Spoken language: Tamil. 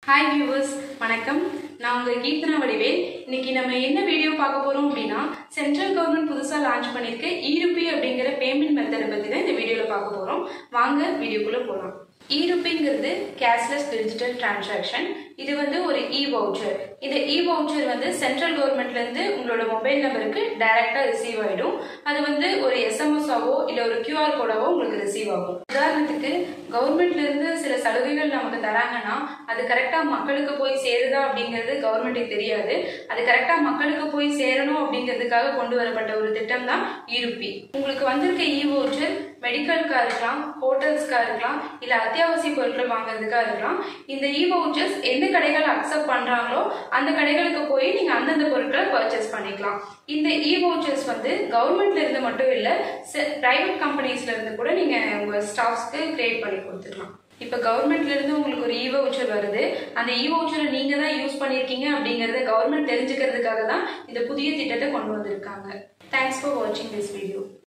ஹாய் வியூவர்ஸ் வணக்கம் நான் உங்கள் கீர்த்தனா வடிவேல் இன்னைக்கு நம்ம என்ன வீடியோ பார்க்க போகிறோம் அப்படின்னா சென்ட்ரல் கவர்மெண்ட் புதுசாக லான்ச் பண்ணியிருக்க ஈருபி அப்படிங்கிற பேமெண்ட் மெத்தடை பற்றி தான் இந்த வீடியோவில் பார்க்க போகிறோம் வாங்க வீடியோக்குள்ளே போகலாம் ஈருபிங்கிறது கேஷ்லெஸ் டிஜிட்டல் டிரான்சாக்ஷன் இது வந்து ஒரு இ வவுச்சர் இந்த இ வவுச்சர் வந்து சென்ட்ரல் கவர்மெண்ட்லேருந்து உங்களோட மொபைல் நம்பருக்கு டைரெக்டாக ரிசீவ் ஆகிடும் அது வந்து ஒரு எஸ்எம்எஸ்ஸாவோ இல்லை ஒரு கியூஆர் கோடாவோ உங்களுக்கு ரிசீவ் ஆகும் உதாரணத்துக்கு கவர்மெண்ட்லேருந்து சில சலுகைகள் நமக்கு தராங்கன்னா அது கரெக்டாக மக்களுக்கு போய் சேருதா அப்படிங்கிறது கவர்மெண்ட்டுக்கு தெரியாது அது கரெக்டாக மக்களுக்கு போய் சேரணும் அப்படிங்கிறதுக்காக கொண்டு வரப்பட்ட ஒரு திட்டம் தான் ஈருப்பி உங்களுக்கு வந்திருக்க இ வவுச்சர் மெடிக்கலுக்காக இருக்கலாம் ஹோட்டல்ஸ்க்காக இருக்கலாம் இல்லை அத்தியாவசிய பொருட்கள் வாங்குறதுக்காக இருக்கலாம் இந்த இ வவுச்சர்ஸ் எந்த கடைகள் அக்செப்ட் பண்ணுறாங்களோ அந்த கடைகளுக்கு போய் நீங்கள் அந்தந்த பொருட்களை பர்ச்சேஸ் பண்ணிக்கலாம் இந்த இ வவுச்சர்ஸ் வந்து கவர்மெண்ட்ல இருந்து மட்டும் இல்லை பிரைவேட் கம்பெனிஸ்ல இருந்து கூட நீங்கள் உங்கள் ஸ்டாஃப்ஸ்க்கு கிரியேட் பண்ணி கொடுத்துக்கலாம் இப்போ கவர்மெண்ட்ல இருந்து உங்களுக்கு ஒரு இ வவுச்சர் வருது அந்த இ வவுச்சரை நீங்க தான் யூஸ் பண்ணியிருக்கீங்க அப்படிங்கறத கவர்மெண்ட் தெரிஞ்சுக்கிறதுக்காக தான் இந்த புதிய திட்டத்தை கொண்டு வந்திருக்காங்க தேங்க்ஸ் ஃபார் வாட்சிங் திஸ் வீடியோ